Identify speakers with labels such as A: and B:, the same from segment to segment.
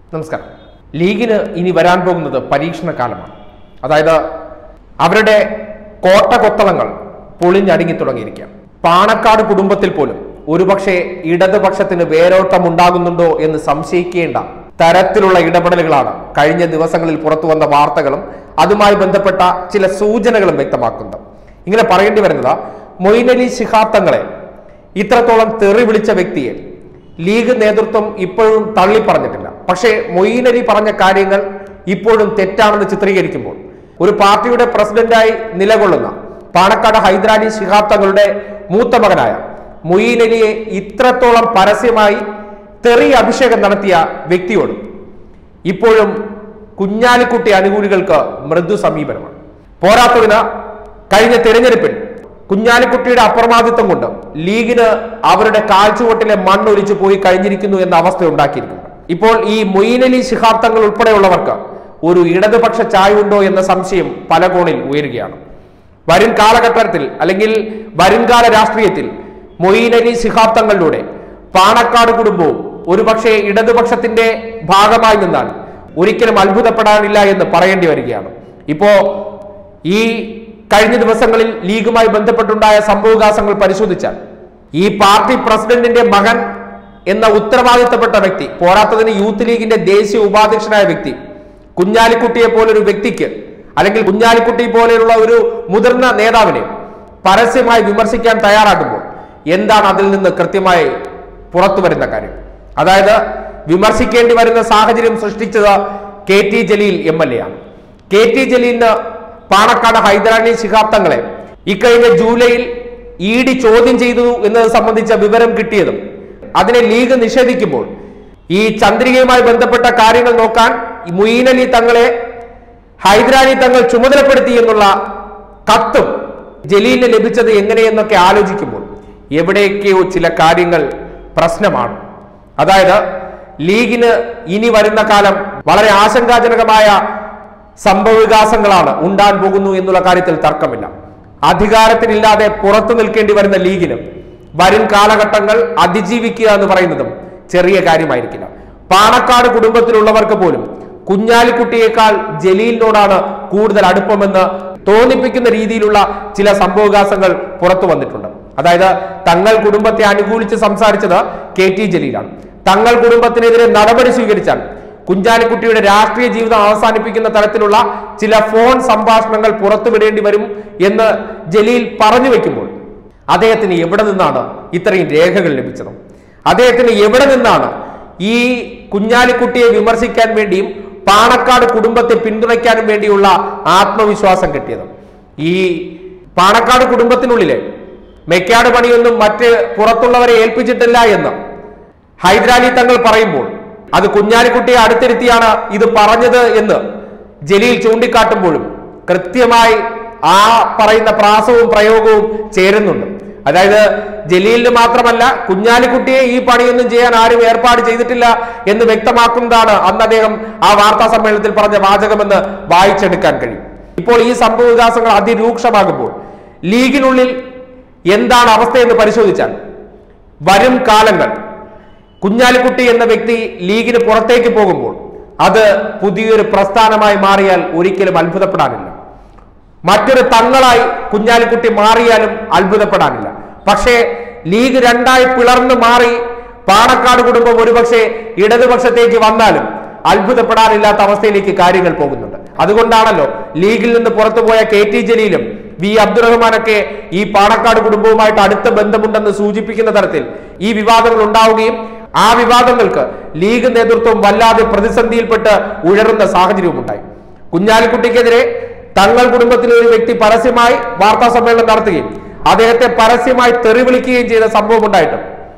A: നമസ്കാരം ലീഗിന് ഇനി വരാൻ പോകുന്നത് പരീക്ഷണ കാലമാണ് അതായത് അവരുടെ കോട്ട കൊത്തളങ്ങൾ പൊളിഞ്ഞടുങ്ങി തുടങ്ങിയിരിക്കാം പാണക്കാട് കുടുംബത്തിൽ പോലും ഒരുപക്ഷെ ഇടതുപക്ഷത്തിന് വേരോട്ടം ഉണ്ടാകുന്നുണ്ടോ എന്ന് സംശയിക്കേണ്ട തരത്തിലുള്ള ഇടപെടലുകളാണ് കഴിഞ്ഞ ദിവസങ്ങളിൽ പുറത്തു വന്ന വാർത്തകളും അതുമായി ബന്ധപ്പെട്ട ചില സൂചനകളും വ്യക്തമാക്കുന്നത് ഇങ്ങനെ പറയേണ്ടി വരുന്നത് മൊയ്നലി ശിഹാബ് തങ്ങളെ ഇത്രത്തോളം തെറി വിളിച്ച വ്യക്തിയെ ലീഗ് നേതൃത്വം ഇപ്പോഴും തള്ളി പറഞ്ഞിട്ടില്ല പക്ഷേ മൊയ്ൻ അലി പറഞ്ഞ കാര്യങ്ങൾ ഇപ്പോഴും തെറ്റാണെന്ന് ചിത്രീകരിക്കുമ്പോൾ ഒരു പാർട്ടിയുടെ പ്രസിഡന്റായി നിലകൊള്ളുന്ന പാണക്കാട് ഹൈദരാലി ശിഹാബ് തങ്ങളുടെ മൂത്ത മകനായ മൊയ്ൻ അലിയെ ഇത്രത്തോളം പരസ്യമായി തെറി അഭിഷേകം നടത്തിയ വ്യക്തിയോട് ഇപ്പോഴും കുഞ്ഞാലിക്കുട്ടി അനുകൂലികൾക്ക് മൃദു സമീപനമാണ് പോരാത്തതിന് കഴിഞ്ഞ തെരഞ്ഞെടുപ്പിൽ കുഞ്ഞാലിക്കുട്ടിയുടെ അപ്രമാദിത്വം കൊണ്ട് ലീഗിന് അവരുടെ കാൽച്ചുവട്ടിലെ മണ്ണൊലിച്ചു പോയി കഴിഞ്ഞിരിക്കുന്നു എന്ന അവസ്ഥ ഉണ്ടാക്കിയിരിക്കുന്നു ഇപ്പോൾ ഈ മൊയ്നലി ശിഹാബ് തങ്ങൾ ഉൾപ്പെടെയുള്ളവർക്ക് ഒരു ഇടതുപക്ഷ ചായവുണ്ടോ എന്ന സംശയം പല കോണിൽ ഉയരുകയാണ് വരും കാലഘട്ടത്തിൽ അല്ലെങ്കിൽ വരുംകാല രാഷ്ട്രീയത്തിൽ മൊയ്നലി ശിഹാബ് തങ്ങളിലൂടെ പാണക്കാട് കുടുംബവും ഒരുപക്ഷെ ഇടതുപക്ഷത്തിന്റെ ഭാഗമായി നിന്നാൽ ഒരിക്കലും അത്ഭുതപ്പെടാനില്ല എന്ന് പറയേണ്ടി വരികയാണ് ഇപ്പോ ഈ കഴിഞ്ഞ ദിവസങ്ങളിൽ ലീഗുമായി ബന്ധപ്പെട്ടുണ്ടായ സംഭവവികാസങ്ങൾ പരിശോധിച്ചാൽ ഈ പാർട്ടി പ്രസിഡന്റിന്റെ മകൻ എന്ന ഉത്തരവാദിത്തപ്പെട്ട വ്യക്തി പോരാത്തതിന് യൂത്ത് ലീഗിന്റെ ദേശീയ ഉപാധ്യക്ഷനായ വ്യക്തി കുഞ്ഞാലിക്കുട്ടിയെ പോലൊരു വ്യക്തിക്ക് അല്ലെങ്കിൽ കുഞ്ഞാലിക്കുട്ടി പോലെയുള്ള ഒരു മുതിർന്ന നേതാവിനെ പരസ്യമായി വിമർശിക്കാൻ തയ്യാറാകുമ്പോൾ എന്താണ് അതിൽ നിന്ന് കൃത്യമായി പുറത്തു വരുന്ന കാര്യം അതായത് വിമർശിക്കേണ്ടി വരുന്ന സാഹചര്യം സൃഷ്ടിച്ചത് K T Jaleel M L A ആണ് കെ ടി ജലീലിന് പാണക്കാട് ഹൈദരാലി ശിഹാബ് തങ്ങളെ ഇക്കഴിഞ്ഞ ജൂലൈയിൽ ഇ ഡി ചോദ്യം ചെയ്തു എന്നത് സംബന്ധിച്ച വിവരം കിട്ടിയതും അതിനെ ലീഗ് നിഷേധിക്കുമ്പോൾ ഈ ചന്ദ്രികയുമായി ബന്ധപ്പെട്ട കാര്യങ്ങൾ നോക്കാൻ ഈ മുയീൻ അലി തങ്ങളെ ഹൈദരാലി തങ്ങൾ ചുമതലപ്പെടുത്തി എന്നുള്ള കത്തും ജലീലിന് ലഭിച്ചത് എങ്ങനെയെന്നൊക്കെ ആലോചിക്കുമ്പോൾ എവിടെയൊക്കെയോ ചില കാര്യങ്ങൾ പ്രശ്നമാണ് അതായത് ലീഗിന് ഇനി വരുന്ന കാലം വളരെ ആശങ്കാജനകമായ സംഭവവികാസങ്ങളാണ് ഉണ്ടാൻ പോകുന്നു എന്നുള്ള കാര്യത്തിൽ തർക്കമില്ല അധികാരത്തിലില്ലാതെ പുറത്തു നിൽക്കേണ്ടി വരുന്ന ലീഗിന് വരും കാലഘട്ടങ്ങൾ അതിജീവിക്കുക എന്ന് പറയുന്നതും ചെറിയ കാര്യമായിരിക്കില്ല പാണക്കാട് കുടുംബത്തിലുള്ളവർക്ക് പോലും കുഞ്ഞാലിക്കുട്ടിയേക്കാൾ ജലീലിനോടാണ് കൂടുതൽ അടുപ്പമെന്ന് തോന്നിപ്പിക്കുന്ന രീതിയിലുള്ള ചില സംഭവവികാസങ്ങൾ പുറത്തു വന്നിട്ടുണ്ട് അതായത് തങ്ങൾ കുടുംബത്തെ അനുകൂലിച്ച് സംസാരിച്ചത് കെ ടി ജലീലാണ് തങ്ങൾ കുടുംബത്തിനെതിരെ നടപടി സ്വീകരിച്ചാൽ കുഞ്ചാലിക്കുട്ടിയുടെ രാഷ്ട്രീയ ജീവിതം അവസാനിപ്പിക്കുന്ന തരത്തിലുള്ള ചില ഫോൺ സംഭാഷണങ്ങൾ പുറത്തുവിടേണ്ടി വരും എന്ന് ജലീൽ പറഞ്ഞു വെക്കുമ്പോൾ അദ്ദേഹത്തിന് എവിടെ നിന്നാണ് ഇത്രയും രേഖകൾ ലഭിച്ചത് അദ്ദേഹത്തിന് എവിടെ നിന്നാണ് ഈ കുഞ്ഞാലിക്കുട്ടിയെ വിമർശിക്കാൻ വേണ്ടിയും പാണക്കാട് കുടുംബത്തെ പിന്തുണയ്ക്കാനും വേണ്ടിയുള്ള ആത്മവിശ്വാസം കിട്ടിയത് ഈ പാണക്കാട് കുടുംബത്തിനുള്ളിലെ മെക്കാട് പണിയൊന്നും മറ്റ് പുറത്തുള്ളവരെ ഏൽപ്പിച്ചിട്ടില്ല എന്ന് ഹൈദരാലി തങ്ങൾ പറയുമ്പോൾ അത് കുഞ്ഞാലിക്കുട്ടിയെ അടുത്തിരുത്തിയാണ് ഇത് പറഞ്ഞത് എന്ന് ജലീൽ ചൂണ്ടിക്കാട്ടുമ്പോഴും കൃത്യമായി ആ പറയുന്ന പ്രാസവും പ്രയോഗവും ചേരുന്നുണ്ട് അതായത് ജലീലിന് മാത്രമല്ല കുഞ്ഞാലിക്കുട്ടിയെ ഈ പണിയൊന്നും ചെയ്യാൻ ആരും ഏർപ്പാട് ചെയ്തിട്ടില്ല എന്ന് വ്യക്തമാക്കുന്നതാണ് അന്ന് അദ്ദേഹം ആ വാർത്താ സമ്മേളനത്തിൽ പറഞ്ഞ വാചകമെന്ന് വായിച്ചെടുക്കാൻ കഴിയും ഇപ്പോൾ ഈ സംഭവ വികാസങ്ങൾ അതിരൂക്ഷമാകുമ്പോൾ ലീഗിനുള്ളിൽ എന്താണ് അവസ്ഥയെന്ന് പരിശോധിച്ചാൽ വരും കാലങ്ങൾ കുഞ്ഞാലിക്കുട്ടി എന്ന വ്യക്തി ലീഗിന് പുറത്തേക്ക് പോകുമ്പോൾ അത് പുതിയൊരു പ്രസ്ഥാനമായി മാറിയാൽ ഒരിക്കലും അത്ഭുതപ്പെടാനില്ല മറ്റൊരു തങ്ങളായി കുഞ്ഞാലിക്കുട്ടി മാറിയാലും അത്ഭുതപ്പെടാനില്ല പക്ഷേ ലീഗ് രണ്ടായി പിളർന്നു മാറി പാണക്കാട് കുടുംബം ഒരുപക്ഷെ ഇടതുപക്ഷത്തേക്ക് വന്നാലും അത്ഭുതപ്പെടാനില്ലാത്ത അവസ്ഥയിലേക്ക് കാര്യങ്ങൾ പോകുന്നുണ്ട് അതുകൊണ്ടാണല്ലോ ലീഗിൽ നിന്ന് പുറത്തുപോയ കെ ടി ജലീലും വി അബ്ദുറഹ്മാനൊക്കെ ഈ പാണക്കാട് കുടുംബവുമായിട്ട് അടുത്ത ബന്ധമുണ്ടെന്ന് സൂചിപ്പിക്കുന്ന തരത്തിൽ ഈ വിവാദങ്ങൾ ഉണ്ടാവുകയും ആ വിവാദങ്ങൾക്ക് ലീഗ് നേതൃത്വം വല്ലാതെ പ്രതിസന്ധിയിൽപ്പെട്ട് ഉയരുന്ന സാഹചര്യവും ഉണ്ടായി കുഞ്ഞാലിക്കുട്ടിക്കെതിരെ തങ്ങൾ കുടുംബത്തിലെ ഒരു വ്യക്തി പരസ്യമായി വാർത്താ സമ്മേളനം നടത്തുകയും അദ്ദേഹത്തെ പരസ്യമായി തെറി വിളിക്കുകയും ചെയ്ത സംഭവം ഉണ്ടായിട്ട്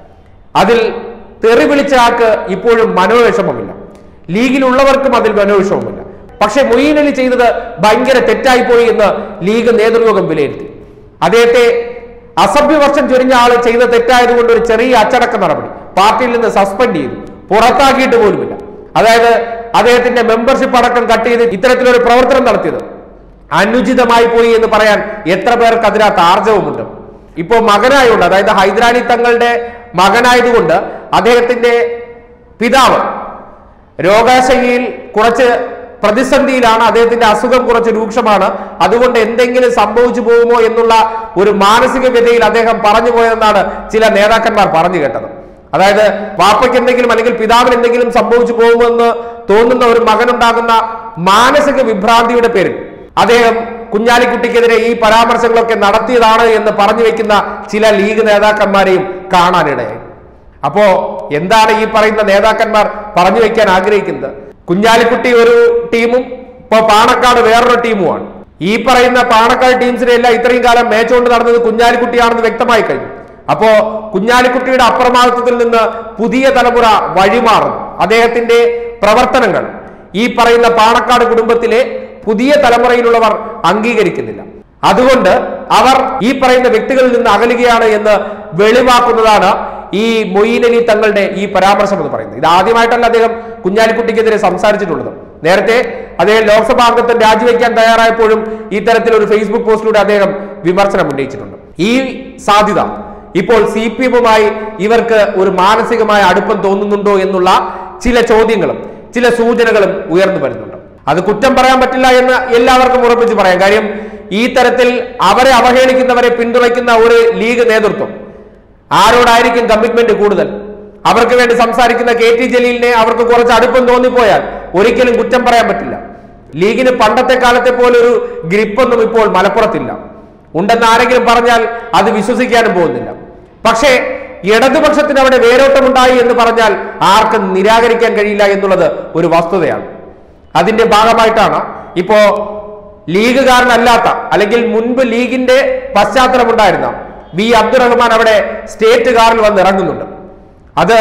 A: അതിൽ തെറി വിളിച്ച ആൾക്ക് ഇപ്പോഴും മനോവിഷമമില്ല ലീഗിലുള്ളവർക്കും അതിൽ മനോവിഷമമില്ല പക്ഷെ മൊയ്ൻ അലി ചെയ്തത് ഭയങ്കര തെറ്റായിപ്പോയി എന്ന് ലീഗ് നേതൃയോഗം വിലയിരുത്തി അദ്ദേഹത്തെ അസഭ്യവർഷം ചൊരിഞ്ഞ ആൾ ചെയ്ത തെറ്റായതുകൊണ്ട് ഒരു ചെറിയ അച്ചടക്ക നടപടി പാർട്ടിയിൽ നിന്ന് സസ്പെൻഡ് ചെയ്തു പുറത്താക്കിയിട്ട് പോലുമില്ല അതായത് അദ്ദേഹത്തിന്റെ മെമ്പർഷിപ്പ് അടക്കം കട്ട് ചെയ്ത് ഇത്തരത്തിലൊരു പ്രവർത്തനം നടത്തിയത് അനുചിതമായി പോയി എന്ന് പറയാൻ എത്ര പേർക്ക് അതിനകത്ത് ആർജവമുണ്ട് ഇപ്പോൾ മകനായുണ്ട് അതായത് ഹൈദരാലി തങ്ങളുടെ മകനായതുകൊണ്ട് അദ്ദേഹത്തിന്റെ പിതാവ് രോഗാശയിൽ കുറച്ച് പ്രതിസന്ധിയിലാണ് അദ്ദേഹത്തിന്റെ അസുഖം കുറച്ച് രൂക്ഷമാണ് അതുകൊണ്ട് എന്തെങ്കിലും സംഭവിച്ചു പോകുമോ എന്നുള്ള ഒരു മാനസിക വ്യതയിൽ അദ്ദേഹം പറഞ്ഞു പോയതെന്നാണ് ചില നേതാക്കന്മാർ പറഞ്ഞു കേട്ടത് അതായത് വാപ്പയ്ക്ക് എന്തെങ്കിലും അല്ലെങ്കിൽ പിതാവിന് എന്തെങ്കിലും സംഭവിച്ചു പോകുമെന്ന് തോന്നുന്ന ഒരു മകനുണ്ടാകുന്ന മാനസിക വിഭ്രാന്തിയുടെ പേരിൽ അദ്ദേഹം കുഞ്ഞാലിക്കുട്ടിക്കെതിരെ ഈ പരാമർശങ്ങളൊക്കെ നടത്തിയതാണ് എന്ന് പറഞ്ഞു വെക്കുന്ന ചില ലീഗ് നേതാക്കന്മാരെയും കാണാനിടയായി അപ്പോ എന്താണ് ഈ പറയുന്ന നേതാക്കന്മാർ പറഞ്ഞു വെക്കാൻ ആഗ്രഹിക്കുന്നത് കുഞ്ഞാലിക്കുട്ടി ഒരു ടീമും ഇപ്പൊ പാണക്കാട് വേറൊരു ടീമുമാണ് ഈ പറയുന്ന പാണക്കാട് ടീംസിനെ എല്ലാം ഇത്രയും കാലം മേച്ചുകൊണ്ട് നടന്നത് കുഞ്ഞാലിക്കുട്ടിയാണെന്ന് വ്യക്തമായി കഴിഞ്ഞു അപ്പോ കുഞ്ഞാലിക്കുട്ടിയുടെ അപ്രമാദിത്വത്തിൽ നിന്ന് പുതിയ തലമുറ വഴിമാറുന്നു അദ്ദേഹത്തിന്റെ പ്രവർത്തനങ്ങൾ ഈ പറയുന്ന പാണക്കാട് കുടുംബത്തിലെ പുതിയ തലമുറയിലുള്ളവർ അംഗീകരിക്കുന്നില്ല അതുകൊണ്ട് അവർ ഈ പറയുന്ന വ്യക്തികളിൽ നിന്ന് അകലുകയാണ് എന്ന് വെളിവാക്കുന്നതാണ് ഈ മൊയ്ൻ അലി തങ്ങളുടെ ഈ പരാമർശം എന്ന് പറയുന്നത് ഇത് ആദ്യമായിട്ടല്ല അദ്ദേഹം കുഞ്ഞാലിക്കുട്ടിക്കെതിരെ സംസാരിച്ചിട്ടുള്ളത് നേരത്തെ അദ്ദേഹം ലോക്സഭാ അംഗത്വം രാജിവെക്കാൻ തയ്യാറായപ്പോഴും ഇത്തരത്തിൽ ഒരു ഫേസ്ബുക്ക് പോസ്റ്റിലൂടെ അദ്ദേഹം വിമർശനം ഉന്നയിച്ചിട്ടുണ്ട് ഈ സാധ്യത ഇപ്പോൾ സി പി എമ്മുമായി ഇവർക്ക് ഒരു മാനസികമായ അടുപ്പം തോന്നുന്നുണ്ടോ എന്നുള്ള ചില ചോദ്യങ്ങളും ചില സൂചനകളും ഉയർന്നു വരുന്നുണ്ട് അത് കുറ്റം പറയാൻ പറ്റില്ല എന്ന് എല്ലാവർക്കും ഉറപ്പിച്ച് പറയാം കാര്യം ഈ തരത്തിൽ അവരെ അവഹേളിക്കുന്നവരെ പിന്തുണയ്ക്കുന്ന ഒരു ലീഗ് നേതൃത്വം ആരോടായിരിക്കും കമ്മിറ്റ്മെന്റ് കൂടുതൽ അവർക്ക് വേണ്ടി സംസാരിക്കുന്ന കെ ടി ജലീലിനെ അവർക്ക് കുറച്ച് അടുപ്പം തോന്നിപ്പോയാൽ ഒരിക്കലും കുറ്റം പറയാൻ പറ്റില്ല ലീഗിന് പണ്ടത്തെ കാലത്തെ പോലെ ഒരു ഗ്രിപ്പൊന്നും ഇപ്പോൾ മലപ്പുറത്തില്ല ഉണ്ടെന്ന് ആരെങ്കിലും പറഞ്ഞാൽ അത് വിശ്വസിക്കാനും പോകുന്നില്ല പക്ഷേ ഇടതുപക്ഷത്തിന് അവിടെ വേരോട്ടമുണ്ടായി എന്ന് പറഞ്ഞാൽ ആർക്കും നിരാകരിക്കാൻ കഴിയില്ല എന്നുള്ളത് ഒരു വസ്തുതയാണ് അതിന്റെ ഭാഗമായിട്ടാണ് ഇപ്പോ ലീഗുകാരനല്ലാത്ത അല്ലെങ്കിൽ മുൻപ് ലീഗിന്റെ പശ്ചാത്തലമുണ്ടായിരുന്ന വി അബ്ദുറഹ്മാൻ അവിടെ സ്റ്റേറ്റ് കാറിൽ വന്ന് ഇറങ്ങുന്നുണ്ട് അത്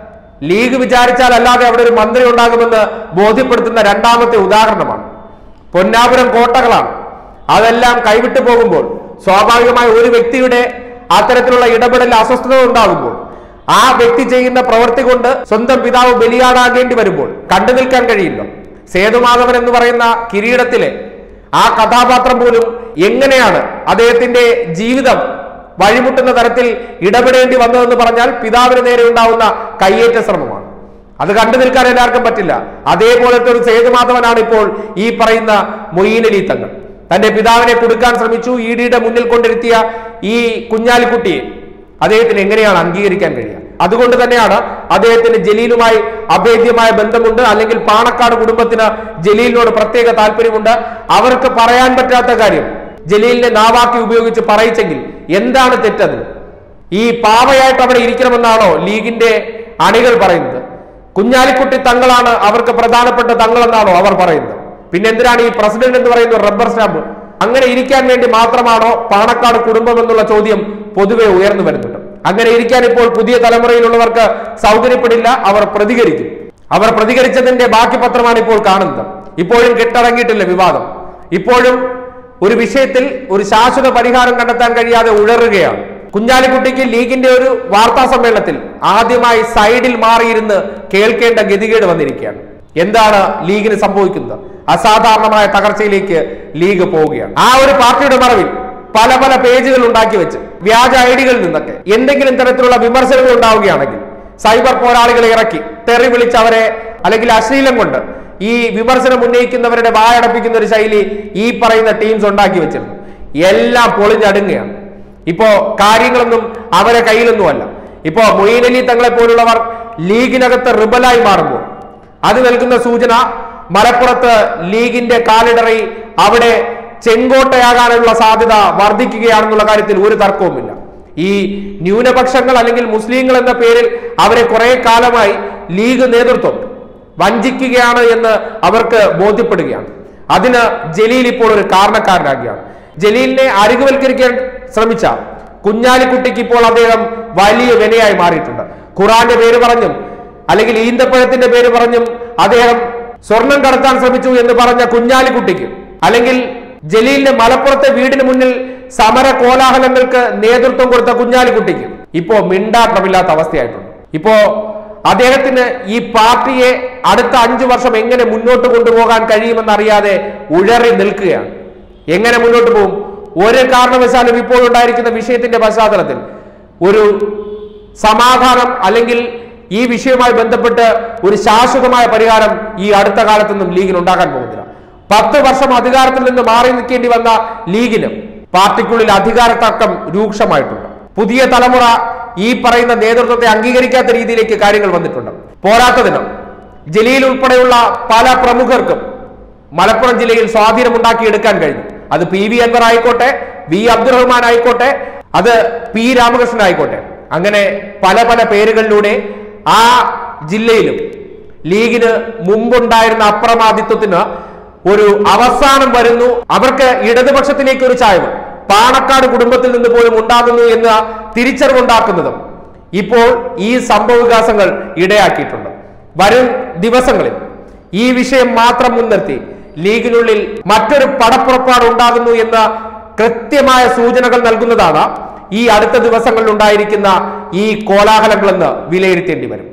A: ലീഗ് വിചാരിച്ചാൽ അല്ലാതെ അവിടെ ഒരു മന്ത്രി ഉണ്ടാകുമെന്ന് ബോധ്യപ്പെടുത്തുന്ന രണ്ടാമത്തെ ഉദാഹരണമാണ് പൊന്നാപുരം കോട്ടകളാണ് അതെല്ലാം കൈവിട്ടു പോകുമ്പോൾ സ്വാഭാവികമായ ഒരു വ്യക്തിയുടെ അത്തരത്തിലുള്ള ഇടപെടൽ അസ്വസ്ഥത ഉണ്ടാകുമ്പോൾ ആ വ്യക്തി ചെയ്യുന്ന പ്രവൃത്തി കൊണ്ട് സ്വന്തം പിതാവ് ബലിയാടാകേണ്ടി വരുമ്പോൾ കണ്ടു നിൽക്കാൻ കഴിയില്ല സേതുമാധവൻ എന്ന് പറയുന്ന കിരീടത്തിലെ ആ കഥാപാത്രം പോലും എങ്ങനെയാണ് അദ്ദേഹത്തിന്റെ ജീവിതം വഴിമുട്ടുന്ന തരത്തിൽ ഇടപെടേണ്ടി വന്നതെന്ന് പറഞ്ഞാൽ പിതാവിന് നേരെ ഉണ്ടാവുന്ന കയ്യേറ്റ ശ്രമമാണ് അത് കണ്ടു നിൽക്കാൻ എല്ലാവർക്കും പറ്റില്ല അതേപോലത്തെ ഒരു സേതുമാധവനാണ് ഇപ്പോൾ ഈ പറയുന്ന മൊയ്യീൻ അലി തങ്ങൾ തന്റെ പിതാവിനെ കൊടുക്കാൻ ശ്രമിച്ചു ഇ ഡിയുടെ മുന്നിൽ കൊണ്ടിരുത്തിയ ഈ കുഞ്ഞാലിക്കുട്ടിയെ അദ്ദേഹത്തിന് എങ്ങനെയാണ് അംഗീകരിക്കാൻ കഴിയുക അതുകൊണ്ട് തന്നെയാണ് അദ്ദേഹത്തിന് ജലീലുമായി അഭേദ്യമായ ബന്ധമുണ്ട് അല്ലെങ്കിൽ പാണക്കാട് കുടുംബത്തിന് ജലീലിനോട് പ്രത്യേക താല്പര്യമുണ്ട് അവർക്ക് പറയാൻ പറ്റാത്ത കാര്യം ജലീലിനെ നാവാക്കി ഉപയോഗിച്ച് പറയിച്ചെങ്കിൽ എന്താണ് തെറ്റത് ഈ പാവയായിട്ട് അവിടെ ഇരിക്കണമെന്നാണോ ലീഗിന്റെ അണികൾ പറയുന്നത് കുഞ്ഞാലിക്കുട്ടി തങ്ങളാണ് അവർക്ക് പ്രധാനപ്പെട്ട തങ്ങളെന്നാണോ അവർ പറയുന്നത് പിന്നെ എന്തിനാണ് ഈ പ്രസിഡന്റ് എന്ന് പറയുന്ന റബ്ബർ സ്റ്റാമ്പ് അങ്ങനെ ഇരിക്കാൻ വേണ്ടി മാത്രമാണോ പാണക്കാട് കുടുംബം എന്നുള്ള ചോദ്യം പൊതുവെ ഉയർന്നു വരുന്നുണ്ട് അങ്ങനെ ഇരിക്കാൻ ഇപ്പോൾ പുതിയ തലമുറയിലുള്ളവർക്ക് സൗകര്യപ്പെടില്ല അവർ പ്രതികരിക്കും അവർ പ്രതികരിച്ചതിന്റെ ബാക്കി പത്രമാണ് ഇപ്പോൾ കാണുന്നത് ഇപ്പോഴും കെട്ടടങ്ങിയിട്ടില്ല വിവാദം ഇപ്പോഴും ഒരു വിഷയത്തിൽ ഒരു ശാശ്വത പരിഹാരം കണ്ടെത്താൻ കഴിയാതെ ഉഴറുകയാണ് കുഞ്ഞാലിക്കുട്ടിക്ക് ലീഗിന്റെ ഒരു വാർത്താ സമ്മേളനത്തിൽ ആദ്യമായി സൈഡിൽ മാറിയിരുന്ന് കേൾക്കേണ്ട ഗതികേട് വന്നിരിക്കുകയാണ് എന്താണ് ലീഗിന് സംഭവിക്കുന്നത് അസാധാരണമായ തകർച്ചയിലേക്ക് ലീഗ് പോവുകയാണ് ആ ഒരു പാർട്ടിയുടെ മറവിൽ പല പല പേജുകൾ ഉണ്ടാക്കി വെച്ച് വ്യാജ ഐഡികളിൽ നിന്നൊക്കെ എന്തെങ്കിലും തരത്തിലുള്ള വിമർശനങ്ങൾ ഉണ്ടാവുകയാണെങ്കിൽ സൈബർ പോരാളികളെ ഇറക്കി തെറി വിളിച്ച് അവരെ അല്ലെങ്കിൽ അശ്ലീലം കൊണ്ട് ഈ വിമർശനം ഉന്നയിക്കുന്നവരുടെ വായടപ്പിക്കുന്ന ഒരു ശൈലി ഈ പറയുന്ന ടീംസ് ഉണ്ടാക്കി വെച്ചിരുന്നു എല്ലാം പൊളിഞ്ഞടുങ്ങുകയാണ് ഇപ്പോ കാര്യങ്ങളൊന്നും അവരെ കയ്യിലൊന്നുമല്ല ഇപ്പോ മൊയ്ൻ അലി തങ്ങളെ പോലുള്ളവർ ലീഗിനകത്ത് റിബലായി മാറുമ്പോൾ അത് നൽകുന്ന സൂചന മലപ്പുറത്ത് ലീഗിന്റെ കാലിടറി അവിടെ ചെങ്കോട്ടയാകാനുള്ള സാധ്യത വർദ്ധിക്കുകയാണെന്നുള്ള കാര്യത്തിൽ ഒരു തർക്കവുമില്ല ഈ ന്യൂനപക്ഷങ്ങൾ അല്ലെങ്കിൽ മുസ്ലിങ്ങൾ എന്ന പേരിൽ അവരെ കുറെ കാലമായി ലീഗ് നേതൃത്വം വഞ്ചിക്കുകയാണ് എന്ന് അവർക്ക് ബോധ്യപ്പെടുകയാണ് അതിന് ജലീൽ ഇപ്പോൾ ഒരു കാരണക്കാരനാകുകയാണ് ജലീലിനെ അരികുവൽക്കരിക്കാൻ ശ്രമിച്ച കുഞ്ഞാലിക്കുട്ടിക്ക് ഇപ്പോൾ അദ്ദേഹം വലിയ വിനയായി മാറിയിട്ടുണ്ട് ഖുറാന്റെ പേര് പറഞ്ഞും അല്ലെങ്കിൽ ഈന്തപ്പഴത്തിന്റെ പേര് പറഞ്ഞും അദ്ദേഹം സ്വർണം കടത്താൻ ശ്രമിച്ചു എന്ന് പറഞ്ഞ കുഞ്ഞാലിക്കുട്ടിക്ക് അല്ലെങ്കിൽ ജലീലിന്റെ മലപ്പുറത്തെ വീടിന് മുന്നിൽ സമര കോലാഹലങ്ങൾക്ക് നേതൃത്വം കൊടുത്ത കുഞ്ഞാലിക്കുട്ടിക്ക് ഇപ്പോ മിണ്ടാട്ടമില്ലാത്ത അവസ്ഥയായിട്ടുണ്ട് ഇപ്പോ അദ്ദേഹത്തിന് ഈ പാർട്ടിയെ അടുത്ത അഞ്ചു വർഷം എങ്ങനെ മുന്നോട്ട് കൊണ്ടുപോകാൻ കഴിയുമെന്നറിയാതെ ഉഴറി നിൽക്കുകയാണ് എങ്ങനെ മുന്നോട്ട് പോകും ഒരു കാരണവശാലും ഇപ്പോൾ ഉണ്ടായിരിക്കുന്ന വിഷയത്തിന്റെ പശ്ചാത്തലത്തിൽ ഒരു സമാധാനം അല്ലെങ്കിൽ ഈ വിഷയവുമായി ബന്ധപ്പെട്ട് ഒരു ശാശ്വതമായ പരിഹാരം ഈ അടുത്ത കാലത്തൊന്നും ലീഗിന് ഉണ്ടാകാൻ പോകുന്നില്ല പത്ത് വർഷം അധികാരത്തിൽ നിന്ന് മാറി നിൽക്കേണ്ടി വന്ന ലീഗിന് പാർട്ടിക്കുള്ളിൽ അധികാര തർക്കം രൂക്ഷമായിട്ടുണ്ട് പുതിയ തലമുറ ഈ പറയുന്ന നേതൃത്വത്തെ അംഗീകരിക്കാത്ത രീതിയിലേക്ക് കാര്യങ്ങൾ വന്നിട്ടുണ്ട് പോരാത്തതിന് ജലീൽ ഉൾപ്പെടെയുള്ള പല പ്രമുഖർക്കും മലപ്പുറം ജില്ലയിൽ സ്വാധീനമുണ്ടാക്കി എടുക്കാൻ കഴിഞ്ഞു അത് പി വി അൻവർ ആയിക്കോട്ടെ വി അബ്ദുറഹ്മാൻ ആയിക്കോട്ടെ അത് പി രാമകൃഷ്ണൻ ആയിക്കോട്ടെ അങ്ങനെ പല പല പേരുകളിലൂടെ ആ ജില്ലയിലും ലീഗിന് മുമ്പുണ്ടായിരുന്ന അപ്രമാദിത്വത്തിന് ഒരു അവസാനം വരുന്നു അവർക്ക് ഇടതുപക്ഷത്തിലേക്ക് ഒരു ചായ്വ് പാണക്കാട് കുടുംബത്തിൽ നിന്ന് പോലും ഉണ്ടാകുന്നു എന്ന തിരിച്ചറിവുണ്ടാക്കുന്നതും ഇപ്പോൾ ഈ സംഭവ വികാസങ്ങൾ ഇടയാക്കിയിട്ടുണ്ട് വരും ദിവസങ്ങളിൽ ഈ വിഷയം മാത്രം മുൻനിർത്തി ലീഗിനുള്ളിൽ മറ്റൊരു പടപ്പുറപ്പാട് ഉണ്ടാകുന്നു എന്ന കൃത്യമായ സൂചനകൾ നൽകുന്നതാണ് ഈ അടുത്ത ദിവസങ്ങളിൽ ഉണ്ടായിരിക്കുന്ന ഈ കോലാഹലങ്ങളെന്ന് വിലയിരുത്തേണ്ടി വരും